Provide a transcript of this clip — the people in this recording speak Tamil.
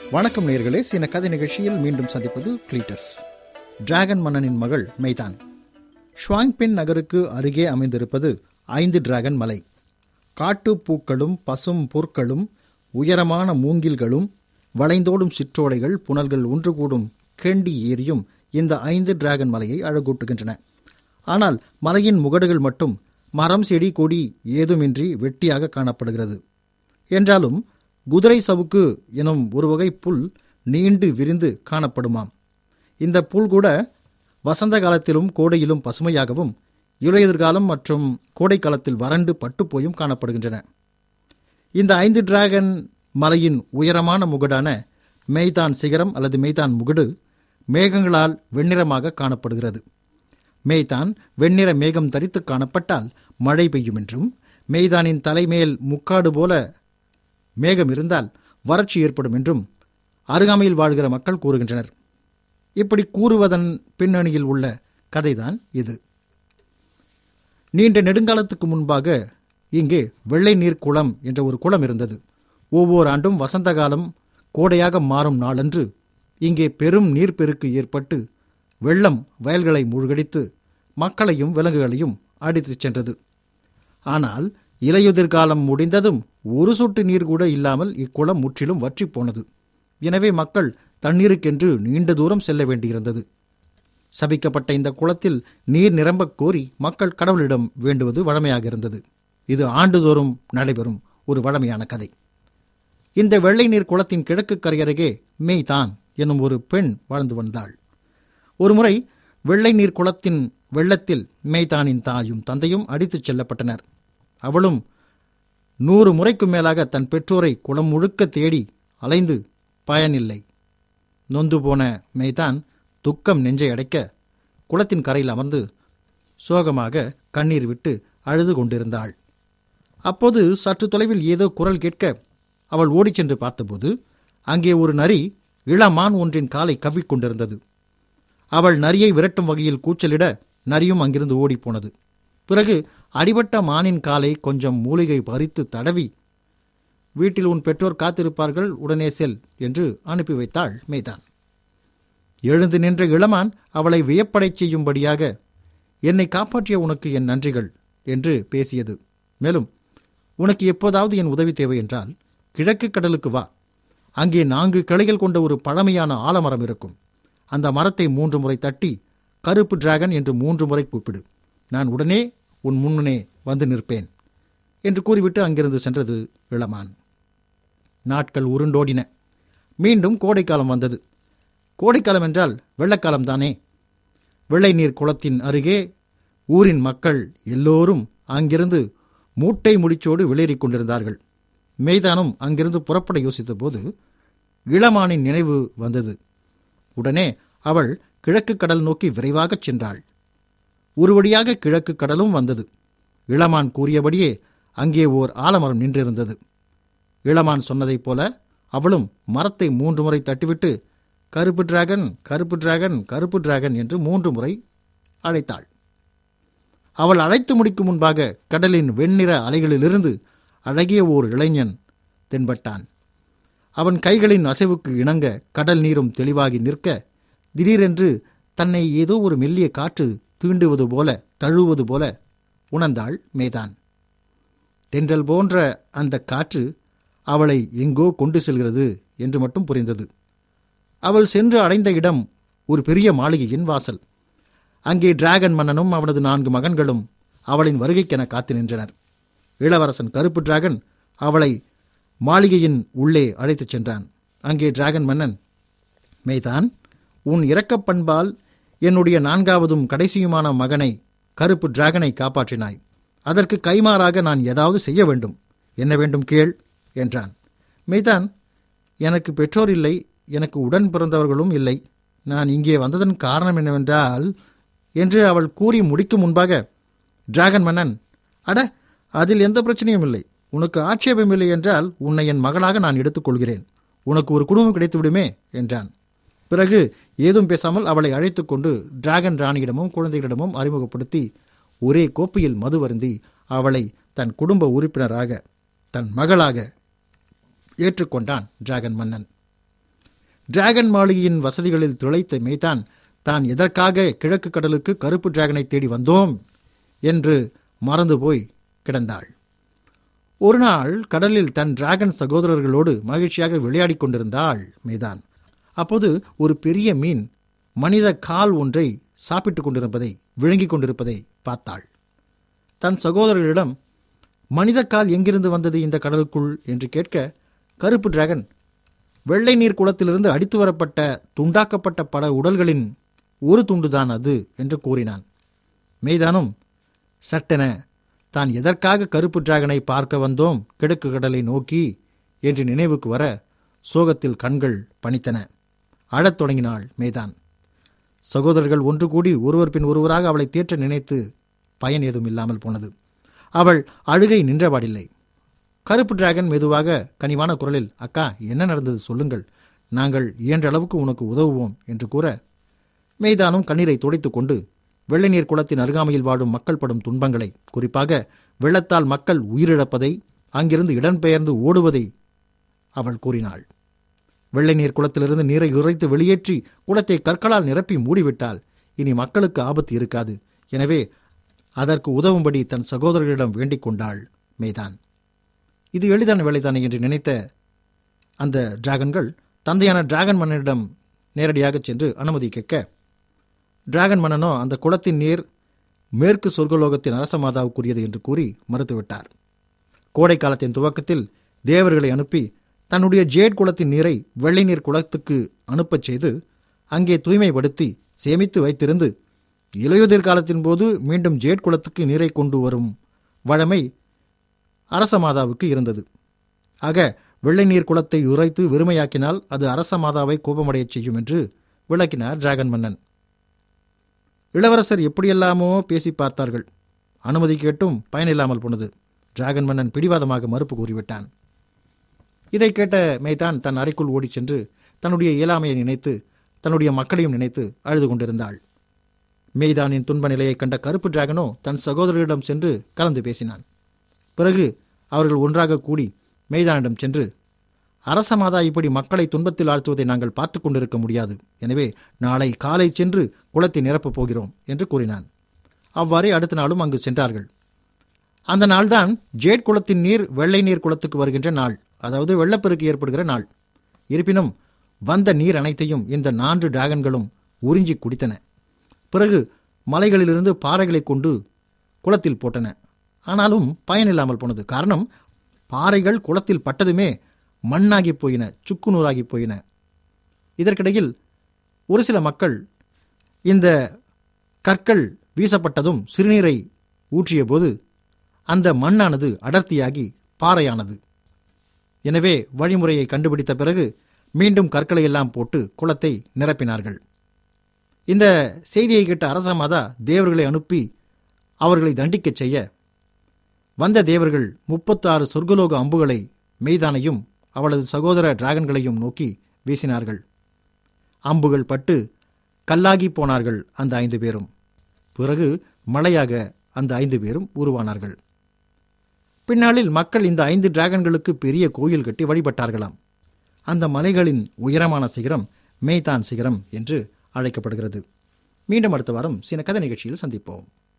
வணக்கம் நேர்களே சின கதை நிகழ்ச்சியில் மீண்டும் சந்திப்பது கிளீட்டஸ் டிராகன் மன்னனின் மகள் மெய்தான் ஷ்வாங்பின் நகருக்கு அருகே அமைந்திருப்பது ஐந்து டிராகன் மலை காட்டு பூக்களும் பசும் புற்களும் உயரமான மூங்கில்களும் வளைந்தோடும் சிற்றோடைகள் புனல்கள் ஒன்று கூடும் கெண்டி ஏரியும் இந்த ஐந்து டிராகன் மலையை அழகூட்டுகின்றன ஆனால் மலையின் முகடுகள் மட்டும் மரம் செடி கொடி ஏதுமின்றி வெட்டியாக காணப்படுகிறது என்றாலும் குதிரை சவுக்கு எனும் ஒரு வகை புல் நீண்டு விரிந்து காணப்படுமாம் இந்த புல் கூட வசந்த காலத்திலும் கோடையிலும் பசுமையாகவும் இலையுதிர்காலம் மற்றும் கோடை காலத்தில் வறண்டு பட்டுப்போயும் காணப்படுகின்றன இந்த ஐந்து டிராகன் மலையின் உயரமான முகடான மெய்தான் சிகரம் அல்லது மெய்தான் முகடு மேகங்களால் வெண்ணிறமாக காணப்படுகிறது மேய்தான் வெண்ணிற மேகம் தரித்து காணப்பட்டால் மழை பெய்யும் என்றும் மெய்தானின் தலைமேல் முக்காடு போல மேகம் இருந்தால் வறட்சி ஏற்படும் என்றும் அருகாமையில் வாழ்கிற மக்கள் கூறுகின்றனர் இப்படி கூறுவதன் பின்னணியில் உள்ள கதைதான் இது நீண்ட நெடுங்காலத்துக்கு முன்பாக இங்கே வெள்ளை நீர் குளம் என்ற ஒரு குளம் இருந்தது ஒவ்வொரு ஆண்டும் வசந்த காலம் கோடையாக மாறும் நாளன்று இங்கே பெரும் நீர்ப்பெருக்கு ஏற்பட்டு வெள்ளம் வயல்களை மூழ்கடித்து மக்களையும் விலங்குகளையும் அடித்துச் சென்றது ஆனால் இலையுதிர் காலம் முடிந்ததும் ஒரு சொட்டு நீர் கூட இல்லாமல் இக்குளம் முற்றிலும் வற்றி போனது எனவே மக்கள் தண்ணீருக்கென்று நீண்ட தூரம் செல்ல வேண்டியிருந்தது சபிக்கப்பட்ட இந்த குளத்தில் நீர் நிரம்பக் கோரி மக்கள் கடவுளிடம் வேண்டுவது வழமையாக இருந்தது இது ஆண்டுதோறும் நடைபெறும் ஒரு வழமையான கதை இந்த வெள்ளை நீர் குளத்தின் கிழக்கு கரையருகே மெய்தான் எனும் ஒரு பெண் வாழ்ந்து வந்தாள் ஒருமுறை வெள்ளை நீர் குளத்தின் வெள்ளத்தில் மெய்தானின் தாயும் தந்தையும் அடித்துச் செல்லப்பட்டனர் அவளும் நூறு முறைக்கும் மேலாக தன் பெற்றோரை குளம் முழுக்க தேடி அலைந்து பயனில்லை நொந்து போன மெய்தான் துக்கம் நெஞ்சை அடைக்க குளத்தின் கரையில் அமர்ந்து சோகமாக கண்ணீர் விட்டு அழுது கொண்டிருந்தாள் அப்போது சற்று தொலைவில் ஏதோ குரல் கேட்க அவள் ஓடிச் சென்று பார்த்தபோது அங்கே ஒரு நரி இளமான் ஒன்றின் காலை கவ்விக்கொண்டிருந்தது அவள் நரியை விரட்டும் வகையில் கூச்சலிட நரியும் அங்கிருந்து ஓடிப்போனது பிறகு அடிபட்ட மானின் காலை கொஞ்சம் மூலிகை பறித்து தடவி வீட்டில் உன் பெற்றோர் காத்திருப்பார்கள் உடனே செல் என்று அனுப்பி வைத்தாள் மெய்தான் எழுந்து நின்ற இளமான் அவளை வியப்படைச் செய்யும்படியாக என்னை காப்பாற்றிய உனக்கு என் நன்றிகள் என்று பேசியது மேலும் உனக்கு எப்போதாவது என் உதவி தேவை என்றால் கிழக்கு கடலுக்கு வா அங்கே நான்கு கிளைகள் கொண்ட ஒரு பழமையான ஆலமரம் இருக்கும் அந்த மரத்தை மூன்று முறை தட்டி கருப்பு டிராகன் என்று மூன்று முறை கூப்பிடு நான் உடனே உன் முன்னே வந்து நிற்பேன் என்று கூறிவிட்டு அங்கிருந்து சென்றது இளமான் நாட்கள் உருண்டோடின மீண்டும் கோடைக்காலம் வந்தது கோடைக்காலம் என்றால் வெள்ளக்காலம் தானே வெள்ளை நீர் குளத்தின் அருகே ஊரின் மக்கள் எல்லோரும் அங்கிருந்து மூட்டை முடிச்சோடு வெளியேறிக் கொண்டிருந்தார்கள் மெய்தானும் அங்கிருந்து புறப்பட யோசித்தபோது இளமானின் நினைவு வந்தது உடனே அவள் கிழக்கு கடல் நோக்கி விரைவாகச் சென்றாள் ஒரு வழியாக கிழக்கு கடலும் வந்தது இளமான் கூறியபடியே அங்கே ஓர் ஆலமரம் நின்றிருந்தது இளமான் சொன்னதைப் போல அவளும் மரத்தை மூன்று முறை தட்டிவிட்டு கருப்பு டிராகன் கருப்பு டிராகன் கருப்பு டிராகன் என்று மூன்று முறை அழைத்தாள் அவள் அழைத்து முடிக்கும் முன்பாக கடலின் வெண்ணிற அலைகளிலிருந்து அழகிய ஓர் இளைஞன் தென்பட்டான் அவன் கைகளின் அசைவுக்கு இணங்க கடல் நீரும் தெளிவாகி நிற்க திடீரென்று தன்னை ஏதோ ஒரு மெல்லிய காற்று தீண்டுவது போல தழுவது போல உணர்ந்தாள் மேதான் தென்றல் போன்ற அந்த காற்று அவளை எங்கோ கொண்டு செல்கிறது என்று மட்டும் புரிந்தது அவள் சென்று அடைந்த இடம் ஒரு பெரிய மாளிகையின் வாசல் அங்கே டிராகன் மன்னனும் அவனது நான்கு மகன்களும் அவளின் வருகைக்கென காத்து நின்றனர் இளவரசன் கருப்பு டிராகன் அவளை மாளிகையின் உள்ளே அழைத்துச் சென்றான் அங்கே டிராகன் மன்னன் மெய்தான் உன் இரக்கப் பண்பால் என்னுடைய நான்காவதும் கடைசியுமான மகனை கருப்பு டிராகனை காப்பாற்றினாய் அதற்கு கைமாறாக நான் ஏதாவது செய்ய வேண்டும் என்ன வேண்டும் கேள் என்றான் மெய்தான் எனக்கு பெற்றோர் இல்லை எனக்கு உடன் பிறந்தவர்களும் இல்லை நான் இங்கே வந்ததன் காரணம் என்னவென்றால் என்று அவள் கூறி முடிக்கும் முன்பாக டிராகன் மன்னன் அட அதில் எந்த பிரச்சனையும் இல்லை உனக்கு ஆட்சேபம் இல்லை என்றால் உன்னை என் மகளாக நான் எடுத்துக்கொள்கிறேன் உனக்கு ஒரு குடும்பம் கிடைத்துவிடுமே என்றான் பிறகு ஏதும் பேசாமல் அவளை அழைத்து கொண்டு டிராகன் ராணியிடமும் குழந்தைகளிடமும் அறிமுகப்படுத்தி ஒரே கோப்பையில் மது வருந்தி அவளை தன் குடும்ப உறுப்பினராக தன் மகளாக ஏற்றுக்கொண்டான் டிராகன் மன்னன் டிராகன் மாளிகையின் வசதிகளில் திளைத்த மேய்தான் தான் எதற்காக கிழக்கு கடலுக்கு கருப்பு டிராகனை தேடி வந்தோம் என்று மறந்து போய் கிடந்தாள் ஒரு நாள் கடலில் தன் டிராகன் சகோதரர்களோடு மகிழ்ச்சியாக விளையாடிக் கொண்டிருந்தாள் மேதான் அப்போது ஒரு பெரிய மீன் மனித கால் ஒன்றை சாப்பிட்டுக் கொண்டிருப்பதை விழுங்கிக் கொண்டிருப்பதை பார்த்தாள் தன் சகோதரர்களிடம் மனித கால் எங்கிருந்து வந்தது இந்த கடலுக்குள் என்று கேட்க கருப்பு டிராகன் வெள்ளை நீர் குளத்திலிருந்து அடித்து வரப்பட்ட துண்டாக்கப்பட்ட பல உடல்களின் ஒரு துண்டுதான் அது என்று கூறினான் மெய்தானும் சட்டென தான் எதற்காக கருப்பு டிராகனை பார்க்க வந்தோம் கிழக்கு கடலை நோக்கி என்று நினைவுக்கு வர சோகத்தில் கண்கள் பனித்தன அழத் தொடங்கினாள் மேதான் சகோதரர்கள் ஒன்று கூடி ஒருவர் பின் ஒருவராக அவளை தேற்ற நினைத்து பயன் ஏதும் இல்லாமல் போனது அவள் அழுகை நின்றபாடில்லை கருப்பு டிராகன் மெதுவாக கனிவான குரலில் அக்கா என்ன நடந்தது சொல்லுங்கள் நாங்கள் இயன்ற அளவுக்கு உனக்கு உதவுவோம் என்று கூற மெய்தானும் கண்ணீரை துடைத்துக் கொண்டு வெள்ளை நீர் குளத்தின் அருகாமையில் வாழும் மக்கள் படும் துன்பங்களை குறிப்பாக வெள்ளத்தால் மக்கள் உயிரிழப்பதை அங்கிருந்து இடம்பெயர்ந்து ஓடுவதை அவள் கூறினாள் வெள்ளை நீர் குளத்திலிருந்து நீரை உறைத்து வெளியேற்றி குளத்தை கற்களால் நிரப்பி மூடிவிட்டால் இனி மக்களுக்கு ஆபத்து இருக்காது எனவே அதற்கு உதவும்படி தன் சகோதரர்களிடம் வேண்டிக் கொண்டாள் மேதான் இது எளிதான வேலைதானே என்று நினைத்த அந்த டிராகன்கள் தந்தையான டிராகன் மன்னனிடம் நேரடியாக சென்று அனுமதி கேட்க டிராகன் மன்னனோ அந்த குளத்தின் நீர் மேற்கு சொர்க்கலோகத்தின் அரச மாதாவுக்குரியது என்று கூறி மறுத்துவிட்டார் கோடை காலத்தின் துவக்கத்தில் தேவர்களை அனுப்பி தன்னுடைய ஜேட் குளத்தின் நீரை வெள்ளை நீர் குளத்துக்கு அனுப்பச் செய்து அங்கே தூய்மைப்படுத்தி சேமித்து வைத்திருந்து இலையுதிர் காலத்தின் போது மீண்டும் ஜேட் குளத்துக்கு நீரை கொண்டு வரும் வழமை அரச மாதாவுக்கு இருந்தது ஆக வெள்ளை நீர் குளத்தை உரைத்து வெறுமையாக்கினால் அது அரச மாதாவை கோபமடையச் செய்யும் என்று விளக்கினார் டிராகன் மன்னன் இளவரசர் எப்படியெல்லாமோ பேசி பார்த்தார்கள் அனுமதி கேட்டும் பயனில்லாமல் போனது டிராகன் மன்னன் பிடிவாதமாக மறுப்பு கூறிவிட்டான் இதை கேட்ட மேய்தான் தன் அறைக்குள் ஓடிச் சென்று தன்னுடைய இயலாமையை நினைத்து தன்னுடைய மக்களையும் நினைத்து அழுது கொண்டிருந்தாள் மேய்தானின் துன்ப நிலையை கண்ட கருப்பு டிராகனோ தன் சகோதரரிடம் சென்று கலந்து பேசினான் பிறகு அவர்கள் ஒன்றாக கூடி மெய்தானிடம் சென்று அரச மாதா இப்படி மக்களை துன்பத்தில் ஆழ்த்துவதை நாங்கள் பார்த்து கொண்டிருக்க முடியாது எனவே நாளை காலை சென்று குளத்தை நிரப்பப் போகிறோம் என்று கூறினான் அவ்வாறே அடுத்த நாளும் அங்கு சென்றார்கள் அந்த நாள்தான் ஜேட் குளத்தின் நீர் வெள்ளை நீர் குளத்துக்கு வருகின்ற நாள் அதாவது வெள்ளப்பெருக்கு ஏற்படுகிற நாள் இருப்பினும் வந்த நீர் அனைத்தையும் இந்த நான்கு டிராகன்களும் உறிஞ்சி குடித்தன பிறகு மலைகளிலிருந்து பாறைகளை கொண்டு குளத்தில் போட்டன ஆனாலும் பயனில்லாமல் போனது காரணம் பாறைகள் குளத்தில் பட்டதுமே மண்ணாகி போயின சுக்குநூறாகி போயின இதற்கிடையில் ஒரு சில மக்கள் இந்த கற்கள் வீசப்பட்டதும் சிறுநீரை ஊற்றிய போது அந்த மண்ணானது அடர்த்தியாகி பாறையானது எனவே வழிமுறையை கண்டுபிடித்த பிறகு மீண்டும் கற்களை எல்லாம் போட்டு குளத்தை நிரப்பினார்கள் இந்த செய்தியை கேட்ட அரச மாதா தேவர்களை அனுப்பி அவர்களை தண்டிக்கச் செய்ய வந்த தேவர்கள் முப்பத்தாறு சொர்க்கலோக அம்புகளை மெய்தானையும் அவளது சகோதர டிராகன்களையும் நோக்கி வீசினார்கள் அம்புகள் பட்டு கல்லாகி போனார்கள் அந்த ஐந்து பேரும் பிறகு மழையாக அந்த ஐந்து பேரும் உருவானார்கள் பின்னாளில் மக்கள் இந்த ஐந்து டிராகன்களுக்கு பெரிய கோயில் கட்டி வழிபட்டார்களாம் அந்த மலைகளின் உயரமான சிகரம் மேய்தான் சிகரம் என்று அழைக்கப்படுகிறது மீண்டும் அடுத்த வாரம் சில கதை நிகழ்ச்சியில் சந்திப்போம்